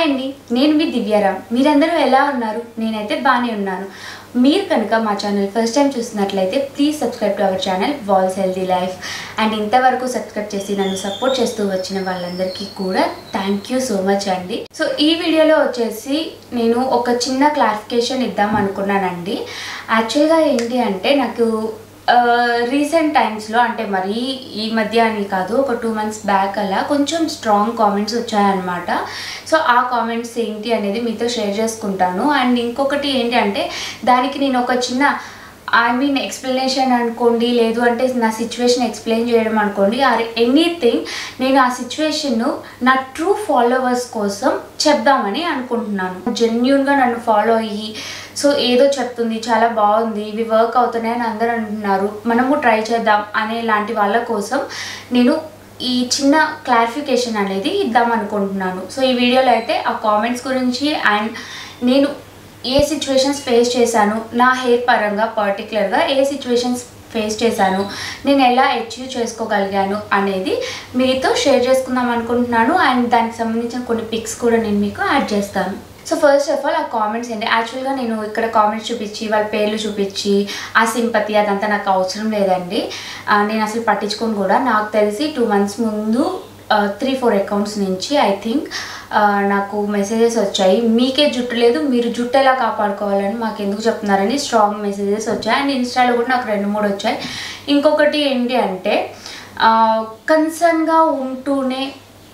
hi అండి నేను మీ దివ్యారామ్ మీరందరూ ఎలా ఉన్నారు నేనైతే బాగానే ఉన్నాను మీరు కనుక మా ఛానల్ ఫస్ట్ టైం చూస్తున్నట్లయితే please subscribe to our channel Walls healthy life and ఇంతవరకు సబ్స్క్రైబ్ చేసి నన్ను సపోర్ట్ చేస్తూ వచ్చిన వాళ్ళందరికీ కూడా థ్యాంక్ యూ సో మచ్ అండి సో ఈ వీడియోలో వచ్చేసి నేను ఒక చిన్న క్లారిఫికేషన్ ఇద్దాం అనుకున్నానండి యాక్చువల్గా ఏంటి అంటే నాకు రీసెంట్ టైమ్స్లో అంటే మరీ ఈ మధ్య అని కాదు ఒక టూ మంత్స్ బ్యాక్ అలా కొంచెం స్ట్రాంగ్ కామెంట్స్ వచ్చాయన్నమాట సో ఆ కామెంట్స్ ఏంటి అనేది మీతో షేర్ చేసుకుంటాను అండ్ ఇంకొకటి ఏంటి అంటే దానికి నేను ఒక చిన్న ఐ మీన్ ఎక్స్ప్లెనేషన్ అనుకోండి లేదు అంటే నా సిచ్యువేషన్ ఎక్స్ప్లెయిన్ చేయడం అనుకోండి ఆర్ ఎనీథింగ్ నేను ఆ సిచ్యువేషన్ను నా ట్రూ ఫాలోవర్స్ కోసం చెప్దామని అనుకుంటున్నాను జెన్యున్గా నన్ను ఫాలో అయ్యి సో ఏదో చెప్తుంది చాలా బాగుంది ఇవి వర్క్ అవుతున్నాయని అందరూ అంటున్నారు మనము ట్రై చేద్దాం అనే లాంటి వాళ్ళ కోసం నేను ఈ చిన్న క్లారిఫికేషన్ అనేది ఇద్దాం అనుకుంటున్నాను సో ఈ వీడియోలో అయితే ఆ కామెంట్స్ గురించి అండ్ నేను ఏ సిచ్యువేషన్స్ ఫేస్ చేశాను నా హెయిర్ పరంగా పర్టికులర్గా ఏ సిచ్యువేషన్స్ ఫేస్ చేశాను నేను ఎలా అచీవ్ చేసుకోగలిగాను అనేది మీతో షేర్ చేసుకుందాం అనుకుంటున్నాను అండ్ దానికి సంబంధించిన కొన్ని పిక్స్ కూడా నేను మీకు యాడ్ చేస్తాను సో ఫస్ట్ ఆఫ్ ఆల్ ఆ కామెంట్స్ ఏంటి యాక్చువల్గా నేను ఇక్కడ కామెంట్స్ చూపించి వాళ్ళ పేర్లు చూపించి ఆ సింపతి అదంతా నాకు అవసరం లేదండి ఆ, నేను అసలు పట్టించుకోను కూడా నాకు తెలిసి టూ మంత్స్ ముందు త్రీ ఫోర్ అకౌంట్స్ నుంచి ఐ థింక్ నాకు మెసేజెస్ వచ్చాయి మీకే జుట్టు లేదు మీరు జుట్టు ఎలా కాపాడుకోవాలని మాకు ఎందుకు చెప్తున్నారని స్ట్రాంగ్ మెసేజెస్ వచ్చాయి అండ్ ఇన్స్టాలో కూడా నాకు రెండు మూడు వచ్చాయి ఇంకొకటి ఏంటి అంటే కన్సర్న్గా ఉంటూనే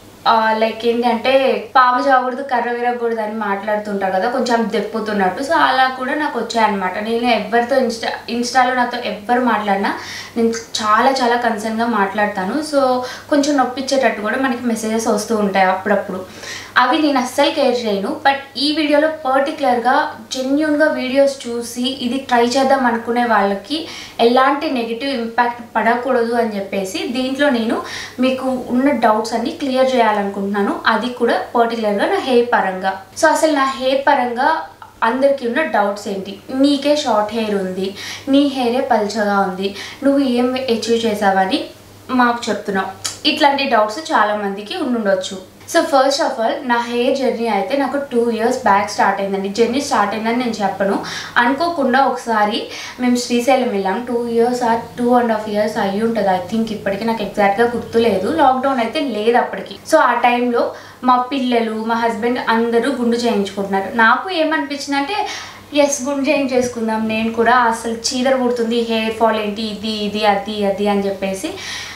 లైక్ ఏంటి అంటే పాము చావకూడదు కర్ర విరగకూడదు అని మాట్లాడుతుంటారు కదా కొంచెం దెప్పుతున్నట్టు సో అలా కూడా నాకు వచ్చాయన్నమాట నేను ఎవరితో ఇన్స్టా ఇన్స్టాలో నాతో ఎవ్వరు మాట్లాడినా నేను చాలా చాలా కన్సర్న్గా మాట్లాడతాను సో కొంచెం నొప్పించేటట్టు కూడా మనకి మెసేజెస్ వస్తూ ఉంటాయి అప్పుడప్పుడు అవి నేను అస్సలు కేర్ చేయను బట్ ఈ వీడియోలో పర్టికులర్గా జెన్యున్గా వీడియోస్ చూసి ఇది ట్రై చేద్దాం అనుకునే వాళ్ళకి ఎలాంటి నెగిటివ్ ఇంపాక్ట్ పడకూడదు అని చెప్పేసి దీంట్లో నేను మీకు ఉన్న డౌట్స్ అన్ని క్లియర్ చేయాలనుకుంటున్నాను అది కూడా పర్టికులర్గా నా హెయిర్ పరంగా సో అసలు నా హెయిర్ పరంగా అందరికీ ఉన్న డౌట్స్ ఏంటి నీకే షార్ట్ హెయిర్ ఉంది నీ హెయిరే పల్చగా ఉంది నువ్వు ఏం అచీవ్ చేసావని మాకు చెప్తున్నావు ఇట్లాంటి డౌట్స్ చాలా మందికి ఉండుండొచ్చు సో ఫస్ట్ ఆఫ్ ఆల్ నా హెయిర్ జర్నీ అయితే నాకు టూ ఇయర్స్ బ్యాక్ స్టార్ట్ అయిందండి జర్నీ స్టార్ట్ అయిందని నేను చెప్పను అనుకోకుండా ఒకసారి మేము శ్రీశైలం వెళ్ళాం two years or two and half years అయ్యి ఉంటుంది ఐ థింక్ ఇప్పటికి నాకు ఎగ్జాక్ట్గా గుర్తులేదు లాక్డౌన్ అయితే లేదు అప్పటికి సో ఆ టైంలో మా పిల్లలు మా హస్బెండ్ అందరూ గుండు చేయించుకుంటున్నారు నాకు ఏమనిపించింది అంటే ఎస్ గుండు చేయించేసుకుందాం నేను కూడా అసలు చీదర పుడుతుంది హెయిర్ ఫాల్ ఏంటి ఇది ఇది అది అది అని చెప్పేసి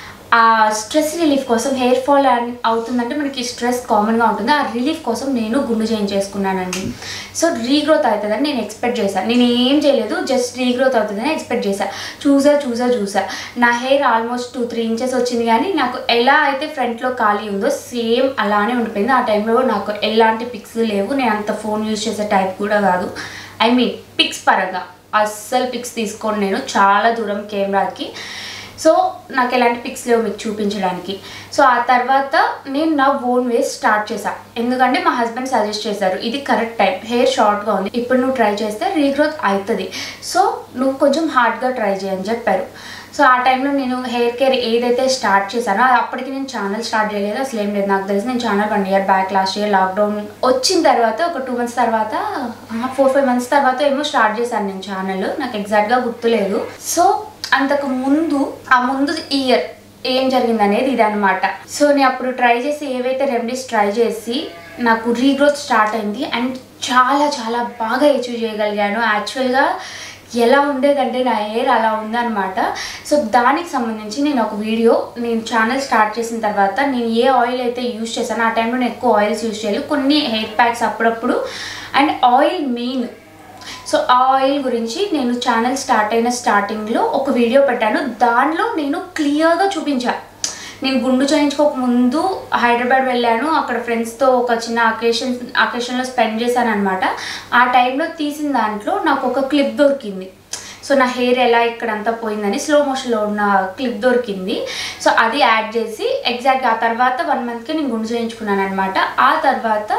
ఆ స్ట్రెస్ రిలీఫ్ కోసం హెయిర్ ఫాల్ అవుతుందంటే మనకి స్ట్రెస్ కామన్గా ఉంటుంది ఆ రిలీఫ్ కోసం నేను గుండు చేయించేసుకున్నానండి సో రీగ్రోత్ అవుతుందని నేను ఎక్స్పెక్ట్ చేశాను నేను ఏం చేయలేదు జస్ట్ రీగ్రోత్ అవుతుందని ఎక్స్పెక్ట్ చేశాను చూసా చూసా చూసా నా hair almost two three inches వచ్చింది కానీ నాకు ఎలా అయితే ఫ్రంట్లో ఖాళీ ఉందో సేమ్ అలానే ఉండిపోయింది ఆ టైంలో నాకు ఎలాంటి పిక్స్ లేవు నేను అంత ఫోన్ యూజ్ చేసే టైప్ కూడా కాదు ఐ మీన్ పిక్స్ పరంగా అస్సలు పిక్స్ తీసుకోను నేను చాలా దూరం కెమెరాకి సో నాకు ఎలాంటి పిక్స్ లేవు మీకు చూపించడానికి సో ఆ తర్వాత నేను నా ఓన్ వేస్ స్టార్ట్ చేశా ఎందుకంటే మా హస్బెండ్ సజెస్ట్ చేశారు ఇది కరెక్ట్ టైం హెయిర్ షార్ట్గా ఉంది ఇప్పుడు నువ్వు ట్రై చేస్తే రీగ్రోత్ అవుతుంది సో నువ్వు కొంచెం హార్డ్గా ట్రై చేయని చెప్పారు సో ఆ టైంలో నేను హెయిర్ కేర్ ఏదైతే స్టార్ట్ చేశానో అది అప్పటికి నేను ఛానల్ స్టార్ట్ చేయలేదు అసలు ఏం లేదు నాకు తెలిసి నేను channel one year back last year lockdown వచ్చిన తర్వాత ఒక టూ మంత్స్ తర్వాత ఫోర్ ఫైవ్ మంత్స్ తర్వాత ఏమో స్టార్ట్ చేశాను నేను ఛానల్ నాకు ఎగ్జాక్ట్గా గుర్తులేదు సో అంతకు ముందు ఆ ముందు ఇయర్ ఏం జరిగింది అనేది ఇదనమాట సో నేను అప్పుడు ట్రై చేసి ఏవైతే రెమెడీస్ ట్రై చేసి నాకు రీగ్రోత్ స్టార్ట్ అయింది అండ్ చాలా చాలా బాగా అచీవ్ చేయగలిగాను యాక్చువల్గా ఎలా ఉండేదంటే నా హెయిర్ అలా ఉందన్నమాట సో దానికి సంబంధించి నేను ఒక వీడియో నేను ఛానల్ స్టార్ట్ చేసిన తర్వాత నేను ఏ ఆయిల్ అయితే యూజ్ చేశానో ఆ టైంలో నేను ఎక్కువ ఆయిల్స్ యూజ్ చేయలేదు కొన్ని హెయిర్ ప్యాక్స్ అప్పుడప్పుడు అండ్ ఆయిల్ మెయిన్ సో ఆ ఆయిల్ గురించి నేను ఛానల్ స్టార్ట్ అయిన స్టార్టింగ్లో ఒక వీడియో పెట్టాను దానిలో నేను క్లియర్గా చూపించా నేను గుండు చేయించుకోక ముందు హైదరాబాద్ వెళ్ళాను అక్కడ ఫ్రెండ్స్తో ఒక చిన్న అకేషన్ అకేషన్లో స్పెండ్ చేశాను అనమాట ఆ టైంలో తీసిన దాంట్లో నాకు ఒక క్లిప్ దొరికింది సో నా హెయిర్ ఎలా ఇక్కడంతా పోయిందని స్లో మోషన్లో ఉన్న క్లిప్ దొరికింది సో అది యాడ్ చేసి ఎగ్జాక్ట్ ఆ తర్వాత వన్ మంత్కి నేను గుండు చేయించుకున్నాను అనమాట ఆ తర్వాత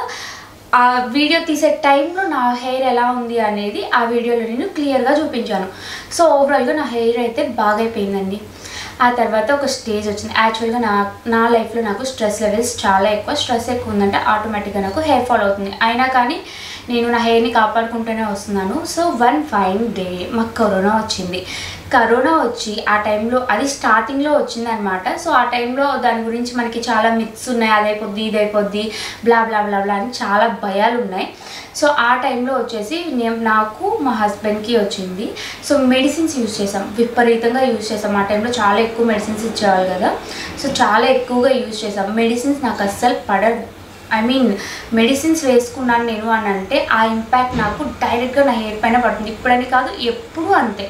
ఆ వీడియో తీసే టైంలో నా హెయిర్ ఎలా ఉంది అనేది ఆ వీడియోలో నేను క్లియర్గా చూపించాను సో ఓవరాల్గా నా హెయిర్ అయితే బాగా అయిపోయిందండి ఆ తర్వాత ఒక స్టేజ్ వచ్చింది యాక్చువల్గా నా నా లైఫ్లో నాకు స్ట్రెస్ లెవెల్స్ చాలా ఎక్కువ స్ట్రెస్ ఎక్కువ ఉందంటే ఆటోమేటిక్గా నాకు హెయిర్ ఫాల్ అవుతుంది అయినా కానీ నేను నా హెయిర్ని కాపాడుకుంటూనే వస్తున్నాను సో వన్ ఫైన్ డే మాకు కరోనా వచ్చింది కరోనా వచ్చి ఆ టైంలో అది స్టార్టింగ్లో వచ్చిందనమాట సో ఆ టైంలో దాని గురించి మనకి చాలా మిత్స్ ఉన్నాయి అదైపోద్ది ఇదైపోద్ది బ్లా బ్లా బ్లా బ్లా అని చాలా భయాలు ఉన్నాయి సో ఆ టైంలో వచ్చేసి నేను నాకు మా హస్బెండ్కి వచ్చింది సో మెడిసిన్స్ యూజ్ చేసాం విపరీతంగా యూజ్ చేసాం ఆ టైంలో చాలా ఎక్కువ మెడిసిన్స్ ఇచ్చేవాళ్ళు కదా సో చాలా ఎక్కువగా యూజ్ చేసాం మెడిసిన్స్ నాకు అస్సలు పడదు ఐ మీన్ మెడిసిన్స్ వేసుకున్నాను నేను అని అంటే ఆ ఇంపాక్ట్ నాకు డైరెక్ట్గా నా హెయిర్ పైన పడుతుంది ఇప్పుడని కాదు ఎప్పుడూ అంతే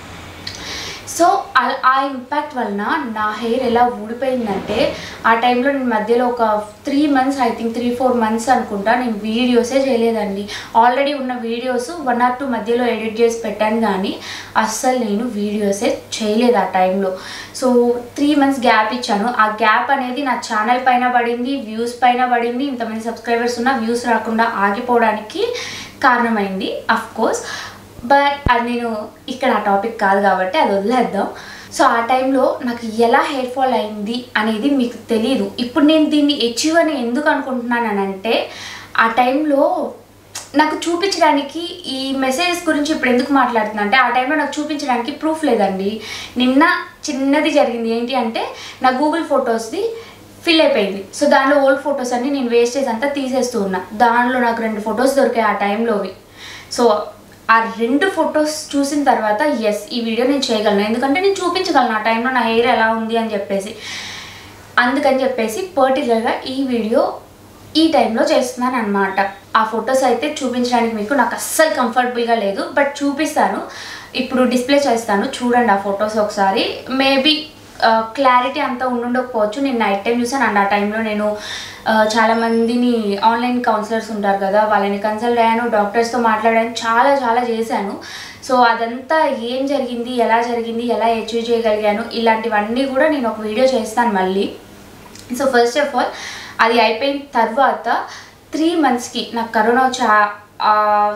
సో ఆ- ఆ ఇంపాక్ట్ వలన నా హెయిర్ ఎలా ఊడిపోయిందంటే ఆ టైంలో నేను మధ్యలో ఒక three months I think three four months అనుకుంటా నేను వీడియోసే చేయలేదండి ఆల్రెడీ ఉన్న వీడియోస్ వన్ ఆర్ టూ మధ్యలో ఎడిట్ చేసి పెట్టాను కానీ అస్సలు నేను వీడియోసే చేయలేదు ఆ టైంలో సో త్రీ మంత్స్ గ్యాప్ ఇచ్చాను ఆ గ్యాప్ అనేది నా ఛానల్ పైన పడింది వ్యూస్ పైన పడింది ఇంతమంది సబ్స్క్రైబర్స్ ఉన్న వ్యూస్ రాకుండా ఆగిపోవడానికి కారణమైంది అఫ్ కోర్స్ బట్ అది నేను ఇక్కడ ఆ టాపిక్ కాదు కాబట్టి అది వదిలేద్దాం సో ఆ టైంలో నాకు ఎలా హెయిర్ ఫాల్ అయింది అనేది మీకు తెలియదు ఇప్పుడు నేను దీన్ని అచీవ్ అని ఎందుకు అనుకుంటున్నాను అని అంటే ఆ టైంలో నాకు చూపించడానికి ఈ మెసేజెస్ గురించి ఇప్పుడు ఎందుకు మాట్లాడుతున్నా అంటే ఆ టైంలో నాకు చూపించడానికి ప్రూఫ్ లేదండి నిన్న చిన్నది జరిగింది ఏంటి అంటే నా గూగుల్ ఫొటోస్ది ఫిల్ అయిపోయింది సో దానిలో ఓల్డ్ ఫొటోస్ అన్ని నేను వేస్టేజ్ అంతా తీసేస్తూ ఉన్నా దానిలో నాకు రెండు ఫొటోస్ దొరికాయి ఆ టైంలోవి సో ఆ రెండు ఫొటోస్ చూసిన తర్వాత ఎస్ ఈ వీడియో నేను చేయగలను ఎందుకంటే నేను చూపించగలను ఆ టైంలో నా హెయిర్ ఎలా ఉంది అని చెప్పేసి అందుకని చెప్పేసి పర్టికులర్గా ఈ వీడియో ఈ టైంలో చేస్తున్నాను అనమాట ఆ ఫొటోస్ అయితే చూపించడానికి మీకు నాకు అస్సలు కంఫర్టబుల్గా లేదు బట్ చూపిస్తాను ఇప్పుడు డిస్ప్లే చేస్తాను చూడండి ఆ ఫొటోస్ ఒకసారి మేబీ క్లారిటీ అంతా ఉండుండకపోవచ్చు నేను నైట్ టైం చూసాను అండ్ ఆ టైంలో నేను ఆ, చాలా మందిని ఆన్లైన్ కౌన్సిలర్స్ ఉంటారు కదా వాళ్ళని కన్సల్ట్ అయ్యాను డాక్టర్స్తో మాట్లాడాను చాలా చాలా చేశాను సో అదంతా ఏం జరిగింది ఎలా జరిగింది ఎలా అచీవ్ చేయగలిగాను ఇలాంటివన్నీ కూడా నేను ఒక వీడియో చేస్తాను మళ్ళీ సో ఫస్ట్ ఆఫ్ ఆల్ అది అయిపోయిన తర్వాత త్రీ మంత్స్కి నాకు కరోనా వచ్చి ఆ- ఆ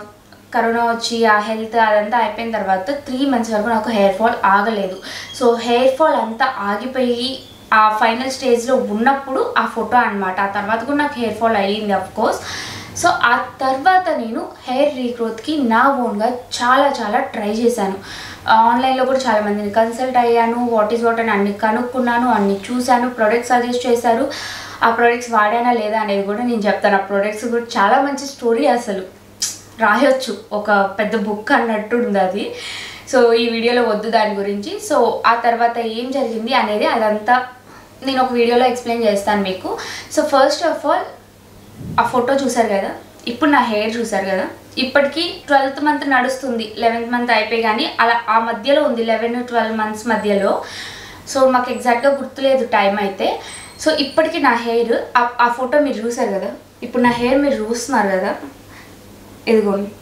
కరోనా వచ్చి ఆ హెల్త్ అదంతా అయిపోయిన తర్వాత త్రీ మంత్స్ వరకు నాకు హెయిర్ ఫాల్ ఆగలేదు సో హెయిర్ ఫాల్ అంతా ఆగిపోయి ఆ ఫైనల్ స్టేజ్లో ఉన్నప్పుడు ఆ ఫోటో అన్నమాట ఆ తర్వాత కూడా నాకు హెయిర్ ఫాల్ అయ్యింది అఫ్ కోర్స్ సో ఆ తర్వాత నేను హెయిర్ రీగ్రోత్కి నా ఓన్గా చాలా చాలా ట్రై చేశాను ఆన్లైన్లో కూడా చాలా మందిని కన్సల్ట్ అయ్యాను వాట్ ఈస్ వాట్ అని అన్ని కనుక్కున్నాను అన్ని చూశాను ప్రొడక్ట్స్ సజెస్ట్ చేశారు ఆ ప్రొడక్ట్స్ వాడానా లేదా అనేది కూడా నేను చెప్తాను ఆ ప్రొడక్ట్స్ కూడా చాలా మంచి స్టోరీ అసలు రాయొచ్చు ఒక పెద్ద బుక్ అన్నట్టు ఉంది అది సో ఈ వీడియోలో వద్దు దాని గురించి సో ఆ తర్వాత ఏం జరిగింది అనేది అదంతా నేను ఒక వీడియోలో ఎక్స్ప్లెయిన్ చేస్తాను మీకు సో ఫస్ట్ ఆఫ్ ఆల్ ఆ ఫోటో చూసారు కదా ఇప్పుడు నా హెయిర్ చూసారు కదా ఇప్పటికి ట్వెల్త్ మంత్ నడుస్తుంది లెవెన్త్ మంత్ అయిపోయి కానీ అలా ఆ మధ్యలో ఉంది లెవెన్ ట్వెల్వ్ మంత్స్ మధ్యలో సో మాకు ఎగ్జాక్ట్గా గుర్తులేదు టైం అయితే సో ఇప్పటికి నా హెయిర్ ఆ ఫోటో మీరు చూసారు కదా ఇప్పుడు నా హెయిర్ మీరు చూస్తున్నారు కదా ఇదిగోండి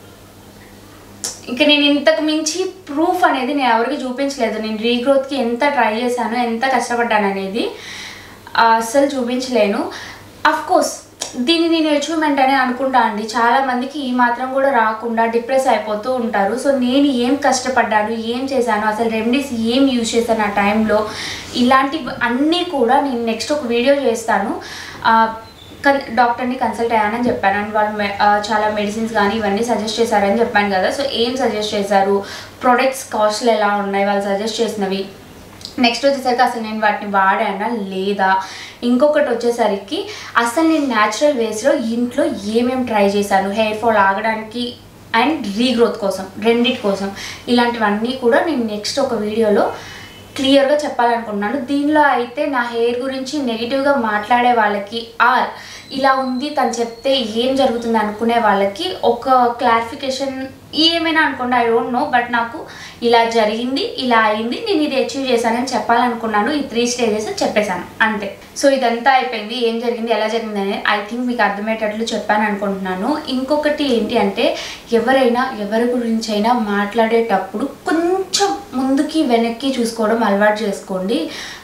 ఇంకా నేను ఇంతకు మించి ప్రూఫ్ అనేది నేను ఎవరికి చూపించలేదు నేను రీగ్రోత్కి ఎంత ట్రై చేశాను ఎంత కష్టపడ్డాను అనేది ఆ, అస్సలు చూపించలేను అఫ్ కోర్స్ దీన్ని నేను అచీవ్మెంట్ అని అనుకుంటా అండి చాలా మందికి ఈ మాత్రం కూడా రాకుండా డిప్రెస్ అయిపోతూ ఉంటారు సో నేను ఏం కష్టపడ్డాను ఏం చేశాను అసలు రెమెడీస్ ఏం యూజ్ చేశాను ఆ టైంలో ఇలాంటివి అన్నీ కూడా నేను నెక్స్ట్ ఒక వీడియో చేస్తాను ఆ, కన్ డాక్టర్ని కన్సల్ట్ అయ్యానని చెప్పాను అండ్ వాళ్ళు మె- ఆ, చాలా మెడిసిన్స్ కానీ ఇవన్నీ సజెస్ట్ చేశారని చెప్పాను కదా సో ఏం సజెస్ట్ చేశారు ప్రొడక్ట్స్ కాస్ట్లు ఎలా ఉన్నాయి వాళ్ళు సజెస్ట్ చేసినవి నెక్స్ట్ వచ్చేసరికి అసలు నేను వాటిని వాడానా లేదా ఇంకొకటి వచ్చేసరికి అసలు నేను న్యాచురల్ వేస్లో ఇంట్లో ఏమేమి ట్రై చేశాను హెయిర్ ఫాల్ ఆగడానికి అండ్ రీగ్రోత్ కోసం రెండిటి కోసం ఇలాంటివన్నీ కూడా నేను నెక్స్ట్ ఒక వీడియోలో క్లియర్గా చెప్పాలనుకుంటున్నాను దీనిలో అయితే నా హెయిర్ గురించి నెగిటివ్గా మాట్లాడే వాళ్ళకి ఆర్ ఇలా ఉంది తను చెప్తే ఏం జరుగుతుంది అనుకునే వాళ్ళకి ఒక క్లారిఫికేషన్ ఏమైనా అనుకోండి ఐ డోంట్ నో బట్ నాకు ఇలా జరిగింది ఇలా అయింది నేను ఇది అచీవ్ చేశానని చెప్పాలనుకున్నాను ఈ త్రీ స్టేజెస్ చెప్పేశాను అంతే సో ఇదంతా అయిపోయింది ఏం జరిగింది ఎలా జరిగింది అనేది ఐ థింక్ మీకు అర్థమయ్యేటట్లు చెప్పాను అనుకుంటున్నాను ఇంకొకటి ఏంటి అంటే ఎవరైనా ఎవరి గురించి అయినా మాట్లాడేటప్పుడు కొంచెం ముందుకి వెనక్కి చూసుకోవడం అలవాటు చేసుకోండి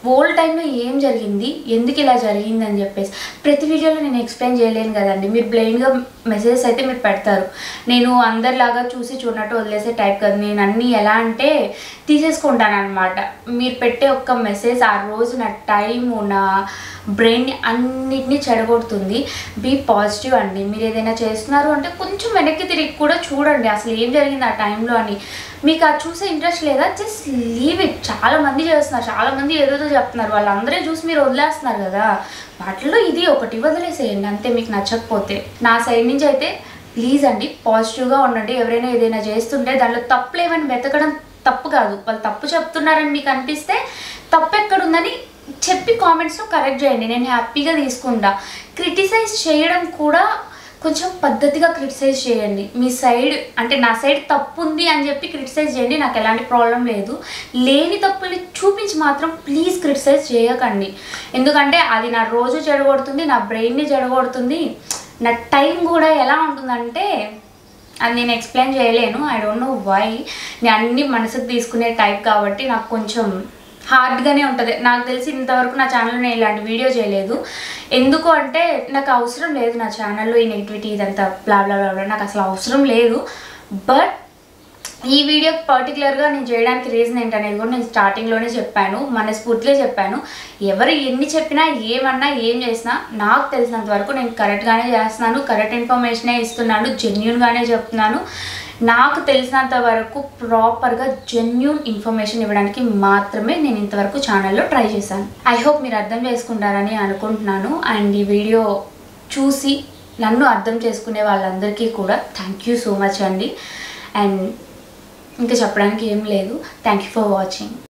ఓల్డ్ టైంలో ఏం జరిగింది ఎందుకు ఇలా జరిగింది అని చెప్పేసి ప్రతి వీడియోలో నేను ఎక్స్ప్లెయిన్ చేయలేను కదండి మీరు బ్లైండ్గా మెసేజెస్ అయితే మీరు పెడతారు నేను అందరిలాగా చూసి చూడనట్టు వదిలేసే టైప్ కదా నేను అన్నీ ఎలా అంటే తీసేసుకుంటాను అనమాట మీరు పెట్టే ఒక్క మెసేజ్ ఆ రోజు నా టైము నా బ్రెయిన్ని అన్నిటినీ చెడగొడుతుంది బీ పాజిటివ్ అండి మీరు ఏదైనా చేస్తున్నారు అంటే కొంచెం వెనక్కి తిరిగి కూడా చూడండి అసలు ఏం జరిగింది ఆ టైంలో అని మీకు అది చూసే ఇంట్రెస్ట్ లేదా జస్ట్ లీవ్ ఇట్ చాలా మంది చేస్తున్నారు చాలా మంది ఏదేదో చెప్తున్నారు వాళ్ళందరే చూసి మీరు వదిలేస్తున్నారు కదా వాటిలో ఇది ఒకటి వదిలేసేయండి అంతే మీకు నచ్చకపోతే నా సైడ్ నుంచి అయితే ప్లీజ్ అండి పాజిటివ్గా ఉండండి ఎవరైనా ఏదైనా చేస్తుంటే దాంట్లో తప్పులేమని వెతకడం తప్పు కాదు వాళ్ళు తప్పు చెప్తున్నారని మీకు అనిపిస్తే తప్పు ఎక్కడుందని చెప్పి కామెంట్స్లో కరెక్ట్ చేయండి నేను హ్యాపీగా తీసుకుంటా క్రిటిసైజ్ చేయడం కూడా కొంచెం పద్ధతిగా క్రిటిసైజ్ చేయండి మీ సైడ్ అంటే నా సైడ్ తప్పు ఉంది అని చెప్పి క్రిటిసైజ్ చేయండి నాకు ఎలాంటి ప్రాబ్లం లేదు లేని తప్పుల్ని చూపించి మాత్రం ప్లీజ్ క్రిటిసైజ్ చేయకండి ఎందుకంటే అది నా రోజు చెడగొడుతుంది నా బ్రెయిన్ని చెడగొడుతుంది నా టైం కూడా ఎలా ఉంటుందంటే అది నేను ఎక్స్ప్లెయిన్ చేయలేను ఐ డోంట్ నో వై నేను అన్ని మనసుకు తీసుకునే టైప్ కాబట్టి నాకు కొంచెం హార్డ్గానే ఉంటుంది నాకు తెలిసి ఇంతవరకు నా ఛానల్లో నేను ఇలాంటి వీడియో చేయలేదు ఎందుకు అంటే నాకు అవసరం లేదు నా ఛానల్లో ఈ నెగిటివిటీ ఇదంతా బ్లా బ్లా బ్లా బ్లా నాకు అసలు అవసరం లేదు బట్ ఈ వీడియో పర్టికులర్గా నేను చేయడానికి రీజన్ ఏంటనేది కూడా నేను స్టార్టింగ్లోనే చెప్పాను మనస్ఫూర్తిగా చెప్పాను ఎవరు ఎన్ని చెప్పినా ఏమన్నా ఏం చేసినా నాకు తెలిసినంత వరకు నేను కరెక్ట్గానే చేస్తున్నాను కరెక్ట్ ఇన్ఫర్మేషనే ఇస్తున్నాను జెన్యున్గానే చెప్తున్నాను నాకు తెలిసినంత వరకు ప్రాపర్గా జెన్యున్ ఇన్ఫర్మేషన్ ఇవ్వడానికి మాత్రమే నేను ఇంతవరకు ఛానల్లో ట్రై చేశాను ఐ హోప్ మీరు అర్థం చేసుకుంటారని అనుకుంటున్నాను అండ్ ఈ వీడియో చూసి నన్ను అర్థం చేసుకునే వాళ్ళందరికీ కూడా థ్యాంక్ యూ సో మచ్ అండి అండ్ ఇంకా చెప్పడానికి ఏం లేదు థ్యాంక్ యూ ఫర్ వాచింగ్